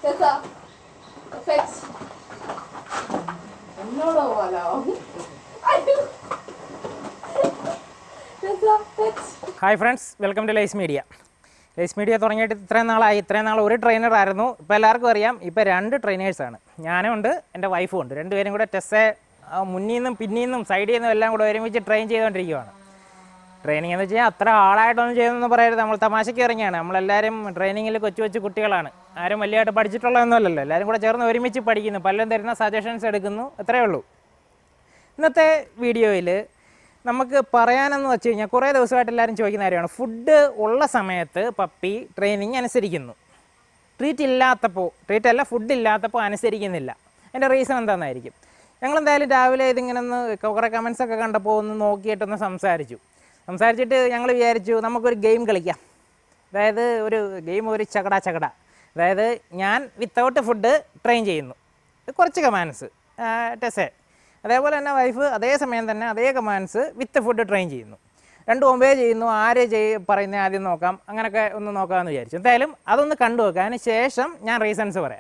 Tessa, fetch. എന്നോടോ പോലോ അയ്യോ. Tessa, fetch. Hi friends welcome to ലൈസ് media ലൈസ് മീഡിയ തുടങ്ങിയിട്ട് ഇത്രയും നാളായി ഇത്രയും നാൾ ഒരു ട്രെയിനർ ആയിരുന്നു ഇപ്പോൾ എല്ലാവർക്കും അറിയാം ഇപ്പോൾ രണ്ട് ട്രെയിനേഴ്സാണ് ഞാനും ഉണ്ട് എൻ്റെ വൈഫും ഉണ്ട് രണ്ടുപേരും കൂടെ ടെസ്സെ മുന്നിൽ നിന്നും പിന്നിൽ നിന്നും സൈഡിൽ നിന്നും എല്ലാം കൂടെ ഒരുമിച്ച് ട്രെയിൻ ചെയ്തുകൊണ്ടിരിക്കുകയാണ് ട്രെയിനിങ് എന്ന് വെച്ചാൽ അത്ര ആളായിട്ടൊന്നും ചെയ്യുന്നതെന്ന് പറയരുത് നമ്മൾ തമാശയ്ക്ക് ഇറങ്ങിയാണ് നമ്മളെല്ലാവരും ട്രെയിനിങ്ങിൽ കൊച്ചു കൊച്ചു കുട്ടികളാണ് ആരും വലിയതായിട്ട് പഠിച്ചിട്ടുള്ളതൊന്നുമല്ലല്ലോ എല്ലാവരും കൂടെ ചേർന്ന് ഒരുമിച്ച് പഠിക്കുന്നു പലരും തരുന്ന സജഷൻസ് എടുക്കുന്നു അത്രയേ ഉള്ളൂ ഇന്നത്തെ വീഡിയോയിൽ നമുക്ക് പറയാനെന്ന് വെച്ച് കഴിഞ്ഞാൽ കുറേ ദിവസമായിട്ട് എല്ലാവരും ചോദിക്കുന്ന കാര്യമാണ് ഫുഡ് ഉള്ള സമയത്ത് പപ്പി ട്രെയിനിങ് അനുസരിക്കുന്നു ട്രീറ്റ് ഇല്ലാത്തപ്പോൾ ട്രീറ്റ് അല്ല ഫുഡ് ഇല്ലാത്തപ്പോൾ അനുസരിക്കുന്നില്ല അതിൻ്റെ റീസൺ എന്താണെന്നായിരിക്കും ഞങ്ങൾ എന്തായാലും രാവിലെ ഇതിങ്ങനെ ഒന്ന് കുറേ കമൻസ് ഒക്കെ കണ്ടപ്പോൾ ഒന്ന് നോക്കിയിട്ടൊന്ന് സംസാരിച്ചു സംസാരിച്ചിട്ട് ഞങ്ങൾ വിചാരിച്ചു നമുക്കൊരു ഗെയിം കളിക്കാം അതായത് ഒരു ഗെയിം ഒരു ചകട ചകട അതായത് ഞാൻ വിത്തൗട്ട് ഫുഡ് ട്രെയിൻ ചെയ്യുന്നു കുറച്ച് കമാൻഡ്സ് ടെസേ അതേപോലെ തന്നെ വൈഫ് അതേ സമയം തന്നെ അതേ കമാൻഡ്സ് വിത്ത് ഫുഡ് ട്രെയിൻ ചെയ്യുന്നു രണ്ടും ഒമ്പേ ചെയ്യുന്നു ആര് ചെയ് പറയുന്നത് ആദ്യം നോക്കാം അങ്ങനെയൊക്കെ ഒന്ന് നോക്കാമെന്ന് വിചാരിച്ചു എന്തായാലും അതൊന്ന് കണ്ടു നോക്കാം അതിന് ശേഷം ഞാൻ റീസൺസ് പറയാം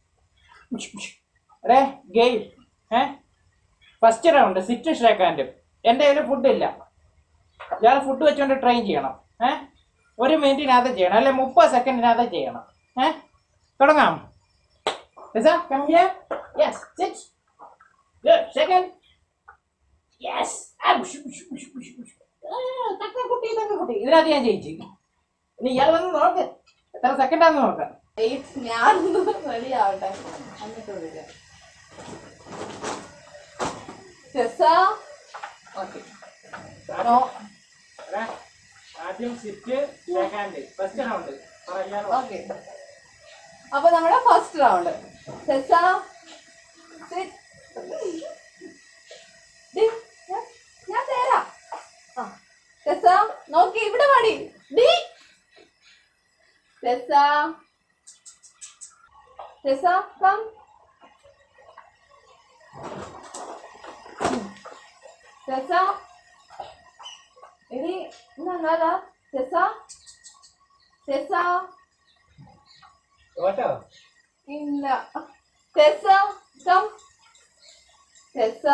ഗെയിം ഏ ഫസ്റ്റ് റൗണ്ട് സിറ്റ് ഷേക്കാൻഡ് എൻ്റെ കയ്യിൽ ഫുഡില്ല ഇയാൾ ഫുഡ് വെച്ചുകൊണ്ട് ട്രെയിൻ ചെയ്യണം ഏ ഒരു മിനിറ്റിനകത്ത് ചെയ്യണം അല്ലെ മുപ്പത് സെക്കൻഡിനകത്ത് ചെയ്യണം ഏ തുടങ്ങാം Lisa, come here. Yes, sit. Good. Second. Yes. Ah, ഉഷ്, ഉഷ്, ഉഷ്, ഉഷ്, ഉഷ്. ആ, തക്കക്കുട്ടി, തക്കക്കുട്ടി. ഇതിനകത്ത് ഞാൻ ജയിച്ചു ഇനി ഇയാൾ വന്ന് നോക്ക് എത്ര സെക്കൻഡാന്ന് നോക്കാം Wait, ഞാനൊന്ന് റെഡി ആവട്ടെ എന്നിട്ട് വിളിക്കാം Tessa. Okay. No. ആദ്യം സിറ്റ് സെക്കൻഡ് ഫസ്റ്റ് റൗണ്ട് പറയാൻ Okay. അപ്പൊ നമ്മുടെ ഫസ്റ്റ് റൗണ്ട് Tessa. Sit. ഡി, ഞാൻ- ഞാൻ തരാം ആ ടെസ നോക്കി ഇവിടെ പാടി ഡി ടെസ ടെസ കം ടെസ എടി എന്നാ ടെസ ടെസ കേട്ടോ ഇല്ല ടെസ കം ടെസ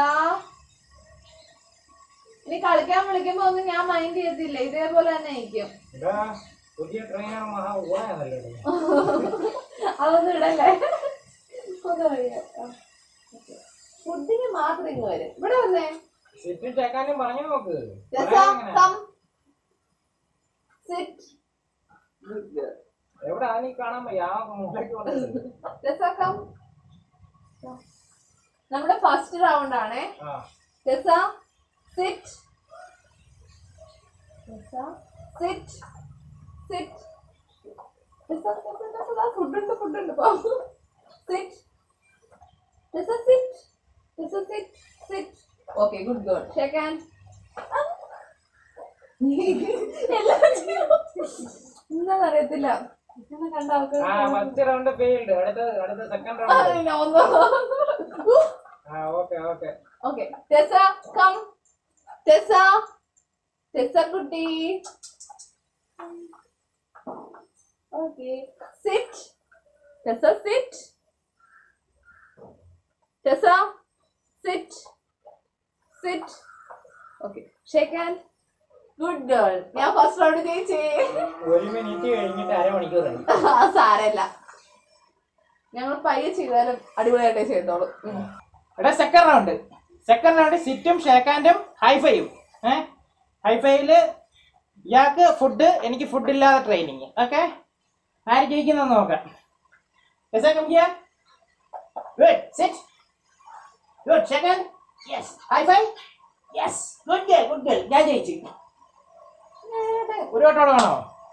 ഇനി കളിക്കാൻ വിളിക്കുമ്പോ ഒന്നും ഞാൻ മൈൻഡ് ചെയ്യത്തില്ല ഇതേപോലെ തന്നെ ആയിരിക്കും ഇതാ പുതിയ ട്രെയിനർ മഹാ ഓണാണല്ലോ അതൊന്നും ഇടല്ലേ ഫുഡിന് മാത്രം ഇങ്ങ് വരും ഇവിടെ വന്നേ സിറ്റ് ചേക്കാനും പറഞ്ഞു നോക്ക് രസ പറയാൻ എങ്ങനെ? കം സിറ്റ് എവിടെ നീ കാണാൻ വയ്യ ആ മുകളിലേക്ക് കൊണ്ടുവരുന്നത്. രസ കം നമ്മുടെ ഫസ്റ്റ് റൗണ്ട് ആണേ ആ രസ സിറ്റ് രസ സിറ്റ് സിറ്റ് ഫുഡുണ്ട് ഫുഡുണ്ട് സിറ്റ് രസ സിറ്റ് രസ sit sit okay good good shake hand എന്താന്ന് അറിയത്തില്ല ഇങ്ങനെ കണ്ട ആൾക്ക് ആ ഫസ്റ്റ് റൗണ്ട് ഫെയിൽഡ് അടുത്ത അടുത്ത സെക്കൻഡ് റൗണ്ട് ആ okay okay okay Tessa come Tessa Tessa കുട്ടി okay sit Tessa sit Tessa sit sit okay shake hand good girl ഞാൻ ഫസ്റ്റ് റൗണ്ട് ജയിച്ചേ ഒരു മിനിറ്റ് കഴിഞ്ഞിട്ട് അരമണിക്കൂർ ആയി ആ, സാരമില്ല ഞങ്ങൾ പയ്യെ ചെയ്താലും അടിപൊളിയായിട്ടേ ചെയ്തോളൂ ഉം. ഇവിടെ സെക്കൻഡ് റൗണ്ട് സെക്കൻഡ് റൗണ്ട് സിറ്റും ഷേക്കാൻഡും ഹൈഫൈയും ഏ ഹൈഫൈയില് ഇയാൾക്ക് ഫുഡ് എനിക്ക് ഫുഡ് ഇല്ലാതെ ട്രെയിനിങ് ഓക്കെ ആര് ജയിക്കുന്നെന്ന് നോക്കാം good sit good second yes high five yes good girl good girl ഞാൻ ജയിച്ചു ഒരു വട്ടോടെ വേണോ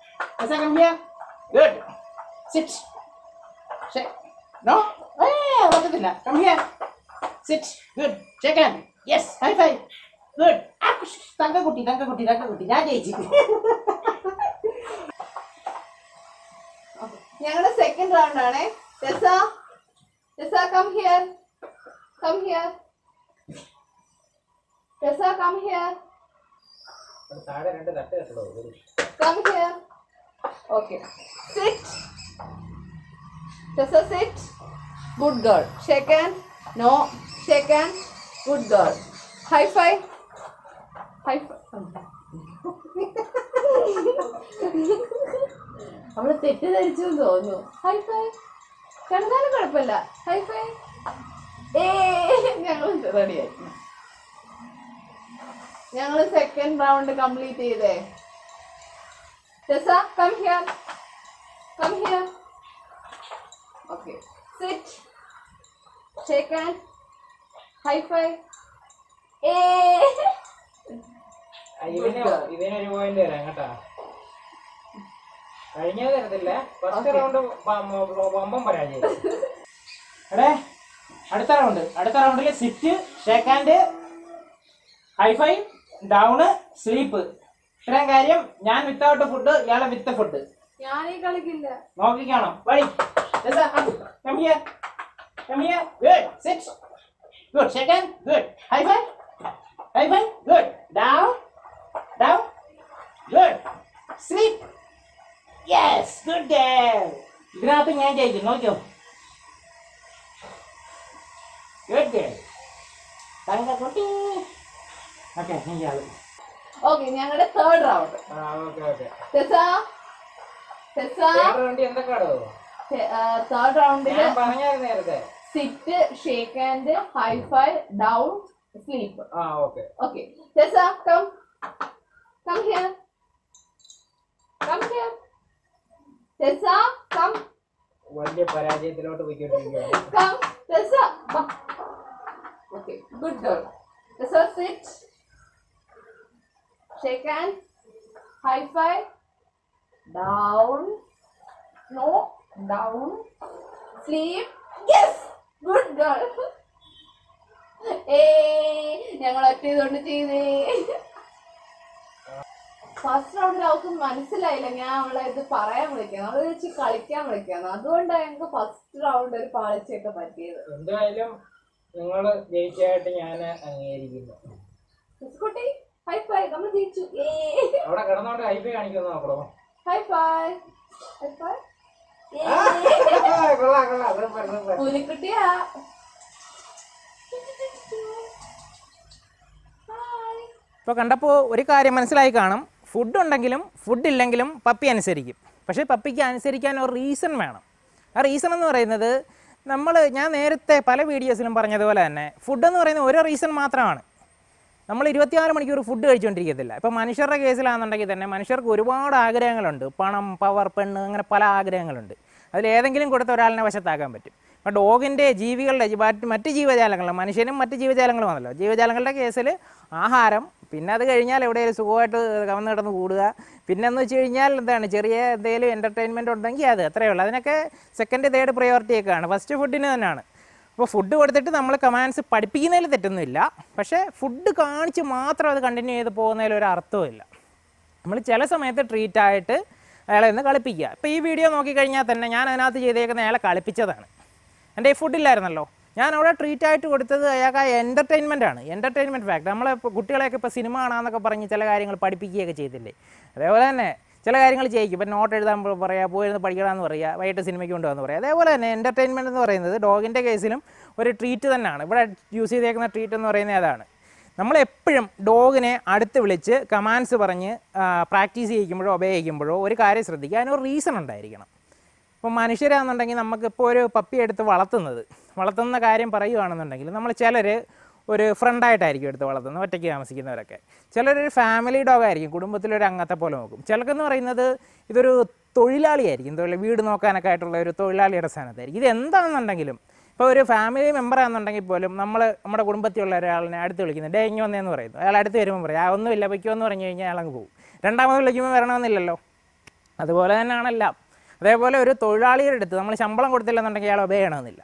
ഗുഡ് സിറ്റ് നോ ഏ പറ്റത്തില്ല come here sit good shake yes high five good തങ്കക്കുട്ടി തങ്കക്കുട്ടി തങ്കക്കുട്ടി ഞാൻ ജയിച്ചു ഞങ്ങളുടെ സെക്കൻഡ് റൗണ്ട് ആണേ Tessa Tessa come here come here Tessa come here താഴെ രണ്ട് തട്ട് കെട്ടണോ come here okay sit Tessa, sit. Good girl. Shake hand. No. Shake hand. Good girl. High five. High five. അവള് തെറ്റിദ്ധരിച്ചു എന്ന് തോന്നുന്നു ഹൈ ഫൈ കിടന്നാലും കുഴപ്പമില്ല ഹൈ ഫൈ ഏ ഞങ്ങൾ റെഡിയായി ഞങ്ങൾ സെക്കൻഡ് റൗണ്ട് കംപ്ലീറ്റ് ചെയ്തേ Tessa come here come here okay sit shake hand high five ഏ ഇതിന് ഇതിനൊരു പോയിന്റ് തരാം കേട്ടാ കഴിഞ്ഞത് തരത്തില്ല ഫസ്റ്റ് റൗണ്ട് വമ്പം പരാജയം എടേ അടുത്ത റൗണ്ട് അടുത്ത റൗണ്ടിൽ sit shake hand high five down sleep ഇത്രയും കാര്യം ഞാൻ വിത്തൗട്ട് ഫുഡ് ഇയാളെ വിത്ത് ഫുഡ് ഞാനീ കളിക്കില്ല നോക്കിക്കാണോ വഴി Come here. Come here. Good. Sit. Good. Shake hand. Good. High five. High five. Good. Down. Down. Good. Sleep. Yes. Good girl. ഇതിനകത്ത് ഞാൻ ജയിക്കും നോക്കിയോ ഗുഡ് ഗേൾ തങ്കക്കുട്ടി ഓക്കെ നീ ഇയാള് ഓക്കെ ഞങ്ങളുടെ തേർഡ് റൗണ്ട് ആ ഓക്കെ ഓക്കെ ടെസ ടെസ വേണ്ടി എന്തൊക്കെയാണോ തേർഡ് റൗണ്ടില് ഞാൻ പറഞ്ഞായിരുന്നു നേരത്തെ sit shake hand high five down sleep ആ okay okay Tessa come come here come here Tessa come വലിയ പരാജയത്തിലോട്ട് പോയിക്കൊണ്ടിരിക്കുകയാണ് come Tessa okay good girl Tessa sit shake hand high five down no down sleep yes good girl ഏ ഞങ്ങൾ ഒറ്റ ഇതുകൊണ്ട് ചെയ്തേ first റൗണ്ടിൽ അവൾക്ക് മനസ്സിലായില്ല ഞാൻ അവളെ ഇത് പറയാൻ വിളിക്കാം അവള് വെച്ച് കളിക്കാൻ വിളിക്കാന്ന് അതുകൊണ്ടാണ് ഞങ്ങൾക്ക് ഫസ്റ്റ് റൗണ്ട് ഒരു പാളിച്ചയൊക്കെ പറ്റിയത് എന്തായാലും നിങ്ങൾ ജയിച്ചായിട്ട് ഞാൻ അംഗീകരിക്കുന്നു കുട്ടി ഹൈ ഫൈ നമ്മൾ ജയിച്ചു ഏ അവിടെ കിടന്നോണ്ട് ഐപി കാണിക്കുന്നു നോക്കണോ ഹൈ ഫൈ ഹൈ ഫൈ കൊള്ളാം കൊള്ളാം സൂപ്പർ സൂപ്പർ പുലിക്കുട്ടിയാ ഹായ് ഇപ്പോൾ കണ്ടപ്പോൾ ഒരു കാര്യം മനസ്സിലായി കാണും ഫുഡ് ഉണ്ടെങ്കിലും ഫുഡ് ഇല്ലെങ്കിലും പപ്പി അനുസരിക്കും പക്ഷേ പപ്പിക്ക് അനുസരിക്കാൻ ഒരു റീസൺ വേണം ആ റീസൺ എന്ന് പറയുന്നത് നമ്മൾ ഞാൻ നേരത്തെ പല വീഡിയോസിലും പറഞ്ഞതുപോലെ തന്നെ ഫുഡ് എന്ന് പറയുന്നത് ഒരു റീസൺ മാത്രമാണ് നമ്മൾ ഇരുപത്തിയാറ് മണിക്കൂർ ഫുഡ് കഴിച്ചുകൊണ്ടിരിക്കത്തില്ല ഇപ്പോൾ മനുഷ്യരുടെ കേസിലാണെന്നുണ്ടെങ്കിൽ തന്നെ മനുഷ്യർക്ക് ഒരുപാട് ആഗ്രഹങ്ങളുണ്ട് പണം പവർ പെണ്ണ് അങ്ങനെ പല ആഗ്രഹങ്ങളുണ്ട് അതിൽ ഏതെങ്കിലും കൊടുത്ത ഒരാളിനെ വശത്താക്കാൻ പറ്റും ഇപ്പോൾ ഡോഗിൻ്റെ ജീവികളുടെ ജി- മറ്റ് മറ്റ് ജീവജാലങ്ങളുടെ മനുഷ്യനും മറ്റ് ജീവജാലങ്ങളും ആണല്ലോ ജീവജാലങ്ങളുടെ കേസിൽ ആഹാരം പിന്നെ അത് കഴിഞ്ഞാൽ എവിടെയെങ്കിലും സുഖമായിട്ട് കവന്ന് കിടന്ന് കൂടുക പിന്നെ എന്ന് വെച്ച് കഴിഞ്ഞാൽ എന്താണ് ചെറിയ എന്തെങ്കിലും എൻ്റർടൈൻമെൻറ്റ് ഉണ്ടെങ്കിൽ അത് അത്രയേ ഉള്ളൂ അതിനൊക്കെ സെക്കൻഡ് തേർഡ് പ്രയോറിറ്റി ഒക്കെയാണ് ഫസ്റ്റ് ഫുഡിന് തന്നെയാണ് അപ്പോൾ ഫുഡ് കൊടുത്തിട്ട് നമ്മൾ കമാൻഡ്സ് പഠിപ്പിക്കുന്നതിൽ തെറ്റൊന്നുമില്ല പക്ഷേ ഫുഡ് കാണിച്ച് മാത്രം അത് കണ്ടിന്യൂ ചെയ്ത് പോകുന്നതിൽ ഒരു അർത്ഥവുമില്ല നമ്മൾ ചില സമയത്ത് ട്രീറ്റ് ആയിട്ട് അയാളെ ഒന്ന് കളിപ്പിക്കുക ഇപ്പോൾ ഈ വീഡിയോ നോക്കിക്കഴിഞ്ഞാൽ തന്നെ ഞാൻ അതിനകത്ത് ചെയ്തേക്കുന്ന അയാളെ കളിപ്പിച്ചതാണ് എൻ്റെ ഈ ഫുഡില്ലായിരുന്നല്ലോ ഞാൻ അവിടെ ട്രീറ്റ് ആയിട്ട് കൊടുത്തത് അയാൾക്ക് ആ എൻ്റർടൈൻമെൻ്റ് ആണ് എൻ്റർടൈൻമെൻറ്റ് ഫാക്ട് നമ്മളെ ഇപ്പോൾ കുട്ടികളെയൊക്കെ ഇപ്പോൾ സിനിമ കാണാമെന്നൊക്കെ പറഞ്ഞ് ചില കാര്യങ്ങൾ പഠിപ്പിക്കുകയൊക്കെ ചെയ്തില്ലേ അതേപോലെ തന്നെ ചില കാര്യങ്ങൾ ചെയ്യിക്കും ഇപ്പം നോട്ട് എഴുതാൻ പോ- പറയാ പോയിരുന്ന് പഠിക്കണമെന്ന് പറയുക വൈകിട്ട് സിനിമയ്ക്ക് കൊണ്ടുവന്ന് പറയുക അതേപോലെ തന്നെ എൻ്റർടൈൻമെൻറ്റ് എന്ന് പറയുന്നത് ഡോഗിൻ്റെ കേസിലും ഒരു ട്രീറ്റ് തന്നെയാണ് ഇവിടെ യൂസ് ചെയ്തേക്കുന്ന ട്രീറ്റ് എന്ന് പറയുന്നത് അതാണ് നമ്മളെപ്പോഴും ഡോഗിനെ അടുത്ത് വിളിച്ച് കമാൻഡ്സ് പറഞ്ഞ് പ്രാക്ടീസ് ചെയ്യിക്കുമ്പോഴോ ഒബേ ചെയ്യിക്കുമ്പോഴോ ഒരു കാര്യം ശ്രദ്ധിക്കുക അതിനൊരു റീസൺ ഉണ്ടായിരിക്കണം ഇപ്പോൾ മനുഷ്യരാണെന്നുണ്ടെങ്കിൽ നമുക്കിപ്പോൾ ഒരു പപ്പി എടുത്ത് വളർത്തുന്നത് വളർത്തുന്ന കാര്യം പറയുകയാണെന്നുണ്ടെങ്കിൽ നമ്മൾ ചിലർ ഒരു ഫ്രണ്ടായിട്ടായിരിക്കും എടുത്ത് വളർത്തുന്നത് ഒറ്റയ്ക്ക് താമസിക്കുന്നവരൊക്കെ ചിലരൊരു ഫാമിലി ഡോഗ് ആയിരിക്കും കുടുംബത്തിലൊരു അംഗത്തെ പോലെ നോക്കും ചിലർക്കെന്ന് പറയുന്നത് ഇതൊരു തൊഴിലാളിയായിരിക്കും തൊഴിൽ വീട് നോക്കാനൊക്കെ ആയിട്ടുള്ള ഒരു തൊഴിലാളിയുടെ സ്ഥാനത്തായിരിക്കും ഇത് എന്താണെന്നുണ്ടെങ്കിലും ഇപ്പോൾ ഒരു ഫാമിലി മെമ്പർ ആണെന്നുണ്ടെങ്കിൽ പോലും നമ്മൾ നമ്മുടെ കുടുംബത്തിലുള്ള ഒരാളിനെ അടുത്ത് വിളിക്കുന്നത് ഡേ ഇങ്ങ് വന്നേന്ന് പറയുന്നു അയാൾ അടുത്ത് വരുമ്പോൾ പറയും ആ ഒന്നുമില്ല പൊയ്ക്കോ എന്ന് പറഞ്ഞു കഴിഞ്ഞാൽ അയാളങ്ങ് പോകും രണ്ടാമത് വിളിക്കുമ്പോൾ വരണമെന്നില്ലല്ലോ അതുപോലെ തന്നെയാണെല്ലാം അതേപോലെ ഒരു തൊഴിലാളിയുടെ അടുത്ത് നമ്മൾ ശമ്പളം കൊടുത്തില്ലെന്നുണ്ടെങ്കിൽ അയാൾ ഒബേ ചെയ്യണമെന്നില്ല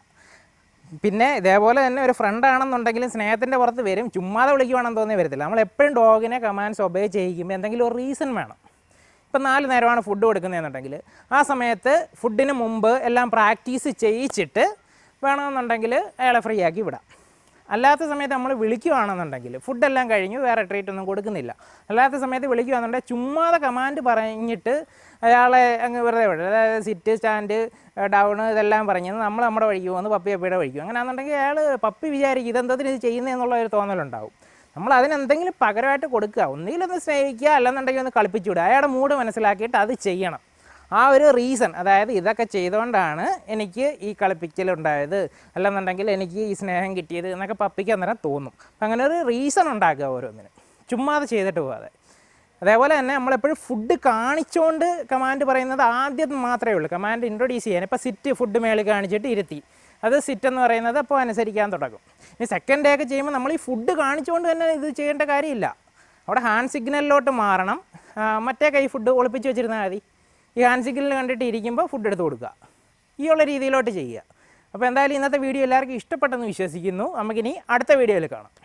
പിന്നെ ഇതേപോലെ തന്നെ ഒരു ഫ്രണ്ട് ആണെന്നുണ്ടെങ്കിലും സ്നേഹത്തിൻ്റെ പുറത്ത് വരും ചുമ്മാതെ വിളിക്കുവാണെന്ന് തോന്നി വരത്തില്ല നമ്മൾ എപ്പോഴും ഡോഗിനെ കമാൻഡ്സ് ഒബേ ചെയ്യിക്കുമ്പോൾ എന്തെങ്കിലും ഒരു റീസൺ വേണം ഇപ്പം നാല് നേരമാണ് ഫുഡ് കൊടുക്കുന്നതെന്നുണ്ടെങ്കിൽ ആ സമയത്ത് ഫുഡിന് മുമ്പ് എല്ലാം പ്രാക്ടീസ് ചെയ്യിച്ചിട്ട് വേണമെന്നുണ്ടെങ്കിൽ അയാളെ ഫ്രീ ആക്കി വിടാം അല്ലാത്ത സമയത്ത് നമ്മൾ വിളിക്കുകയാണെന്നുണ്ടെങ്കിൽ ഫുഡെല്ലാം കഴിഞ്ഞു വേറെ ട്രീറ്റ് ഒന്നും കൊടുക്കുന്നില്ല അല്ലാത്ത സമയത്ത് വിളിക്കുകയാണെന്നുണ്ടെങ്കിൽ ചുമ്മാതെ കമാൻഡ് പറഞ്ഞിട്ട് അയാളെ അങ്ങ് വെറുതെ വിടും അതായത് സിറ്റ് സ്റ്റാൻഡ് ഡൗൺ ഇതെല്ലാം പറഞ്ഞ് നമ്മൾ നമ്മുടെ വഴിക്ക് പോകുന്നു പപ്പി പപ്പിയുടെ വഴിക്ക് പോകും അങ്ങനെയാണെന്നുണ്ടെങ്കിൽ അയാൾ പപ്പി വിചാരിക്കും ഇതെന്തതിന് ഇത് ചെയ്യുന്നതെന്നുള്ള ഒരു തോന്നലുണ്ടാവും നമ്മൾ അതിനെന്തെങ്കിലും പകരമായിട്ട് കൊടുക്കുക ഒന്നുകിൽ ഒന്ന് സ്നേഹിക്കുക അല്ലെന്നുണ്ടെങ്കിൽ ഒന്ന് കളിപ്പിച്ചു വിടുക അയാളുടെ മൂഡ് മനസ്സിലാക്കിയിട്ട് അത് ചെയ്യണം ആ ഒരു റീസൺ അതായത് ഇതൊക്കെ ചെയ്തുകൊണ്ടാണ് എനിക്ക് ഈ കളിപ്പിക്കലുണ്ടായത് അല്ലെന്നുണ്ടെങ്കിൽ എനിക്ക് ഈ സ്നേഹം കിട്ടിയത് എന്നൊക്കെ പപ്പിക്ക് അന്നേരം തോന്നും അപ്പം അങ്ങനെ ഒരു റീസൺ ഉണ്ടാക്കുക ഓരോന്നിനും ചുമ്മാ അത് ചെയ്തിട്ട് പോകാതെ അതേപോലെ തന്നെ നമ്മളെപ്പോഴും ഫുഡ് കാണിച്ചുകൊണ്ട് കമാൻഡ് പറയുന്നത് ആദ്യം മാത്രമേ ഉള്ളൂ കമാൻഡ് ഇൻട്രൊഡ്യൂസ് ചെയ്യാൻ ഇപ്പോൾ സിറ്റ് ഫുഡ് മേളിൽ കാണിച്ചിട്ട് ഇരുത്തി അത് സിറ്റ് എന്ന് പറയുന്നത് അപ്പോൾ അനുസരിക്കാൻ തുടങ്ങും ഇനി സെക്കൻഡ് ഡേ ഒക്കെ ചെയ്യുമ്പോൾ നമ്മൾ ഈ ഫുഡ് കാണിച്ചുകൊണ്ട് തന്നെ ഇത് ചെയ്യേണ്ട കാര്യമില്ല അവിടെ ഹാൻഡ് സിഗ്നലിലോട്ട് മാറണം ആ, മറ്റേ കൈ ഫുഡ് ഒളിപ്പിച്ച് വെച്ചിരുന്നാൽ മതി ഈ ഹാൻഡ് സിഗ്നൽ കണ്ടിട്ട് ഇരിക്കുമ്പോൾ ഫുഡ് എടുത്ത് കൊടുക്കുക ഈ ഉള്ള രീതിയിലോട്ട് ചെയ്യുക അപ്പോൾ എന്തായാലും ഇന്നത്തെ വീഡിയോ എല്ലാവർക്കും ഇഷ്ടപ്പെട്ടെന്ന് വിശ്വസിക്കുന്നു നമുക്കിനി അടുത്ത വീഡിയോയിൽ കാണാം